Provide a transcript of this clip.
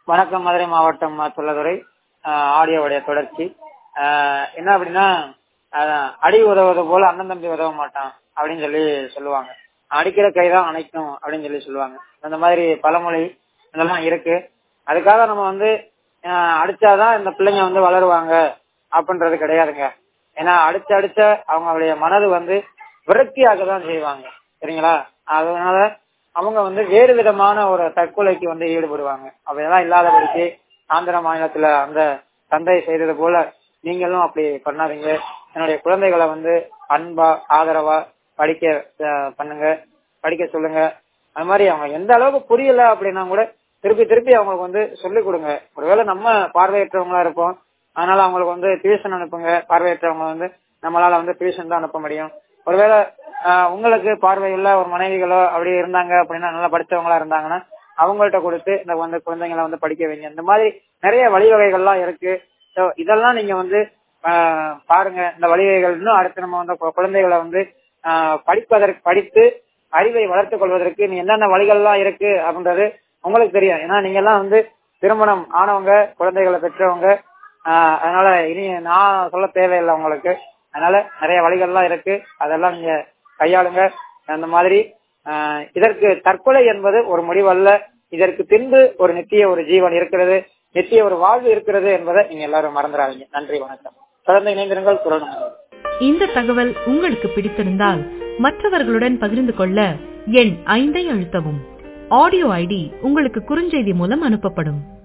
வணக்கம் மதுரை மாவட்டம் சொல்லதுரை ஆடியோவுடைய தொடர்ச்சி ஆஹ் என்ன அப்படின்னா ஆஹ் அடி உதவுவது போல அண்ணன் தம்பி உதவ மாட்டான் அப்படின்னு சொல்லி சொல்லுவாங்க அடிக்கிற கைதான் அணைக்கும் அப்படின்னு சொல்லி சொல்லுவாங்க அந்த மாதிரி பழமொழி இதெல்லாம் இருக்கு அதுக்காக நம்ம வந்து ஆஹ் அடிச்சாதான் இந்த பிள்ளைங்க வந்து வளருவாங்க அப்படின்றது கிடையாதுங்க ஏன்னா அடிச்சு அடிச்ச அவங்களுடைய மனது வந்து விரக்தியாக தான் செய்வாங்க சரிங்களா அதனால அவங்க வந்து வேறு விதமான ஒரு தற்கொலைக்கு வந்து ஈடுபடுவாங்க அப்படியெல்லாம் இல்லாதபடிக்கு ஆந்திர மாநிலத்துல அந்த தந்தை செய்தது போல நீங்களும் அப்படி பண்ணாதீங்க என்னுடைய குழந்தைகளை வந்து அன்பா ஆதரவா படிக்க அஹ், பண்ணுங்க படிக்க சொல்லுங்க அது மாதிரி அவங்க எந்த அளவுக்கு புரியல அப்படின்னா கூட திருப்பி திருப்பி அவங்களுக்கு வந்து சொல்லிக் கொடுங்க ஒருவேளை நம்ம பார்வையற்றவங்களா இருப்போம் அதனால அவங்களுக்கு வந்து டியூஷன் அனுப்புங்க பார்வையற்றவங்க வந்து நம்மளால வந்து டியூஷன் தான் அனுப்ப முடியும் ஒருவேளை ஆஹ், உங்களுக்கு பார்வையுள்ள ஒரு மனைவிகளோ அப்படி இருந்தாங்க அப்படின்னா நல்லா படிச்சவங்களா இருந்தாங்கன்னா அவங்கள்ட்ட கொடுத்து இந்த வந்து குழந்தைங்களை வந்து படிக்க வைங்க இந்த மாதிரி நிறைய வழிவகைகள்லாம் இருக்கு So, இதெல்லாம் நீங்க வந்து ஆஹ், பாருங்க இந்த வழிவகைகள் இன்னும் அடுத்து நம்ம வந்து கு- குழந்தைகளை வந்து ஆஹ், படிப்பதற்கு படித்து அறிவை வளர்த்துக் கொள்வதற்கு நீ என்னென்ன வழிகள்லாம் இருக்கு அப்படின்றது உங்களுக்கு தெரியும் ஏன்னா நீங்க எல்லாம் வந்து திருமணம் ஆனவங்க குழந்தைகளை பெற்றவங்க ஆஹ், அதனால இனி நான் சொல்ல தேவையில்லை உங்களுக்கு அதனால நிறைய வழிகள்லாம் இருக்கு அதெல்லாம் நீங்க கையாளுங்க அந்த மாதிரி ஆஹ், இதற்கு தற்கொலை என்பது ஒரு முடிவல்ல இதற்கு பின்பு ஒரு நித்திய ஒரு ஜீவன் இருக்கிறது நித்திய ஒரு வாழ்வு இருக்கிறது என்பதை நீங்க எல்லாரும் மறந்துடாதீங்க நன்றி வணக்கம் தொடர்ந்து இணைந்திருங்கள் குரல் நமது. இந்த தகவல் உங்களுக்கு பிடித்திருந்தால் மற்றவர்களுடன் பகிர்ந்து கொள்ள எண் ஐந்தை அழுத்தவும் ஆடியோ ஐடி உங்களுக்கு குறுஞ்செய்தி மூலம் அனுப்பப்படும்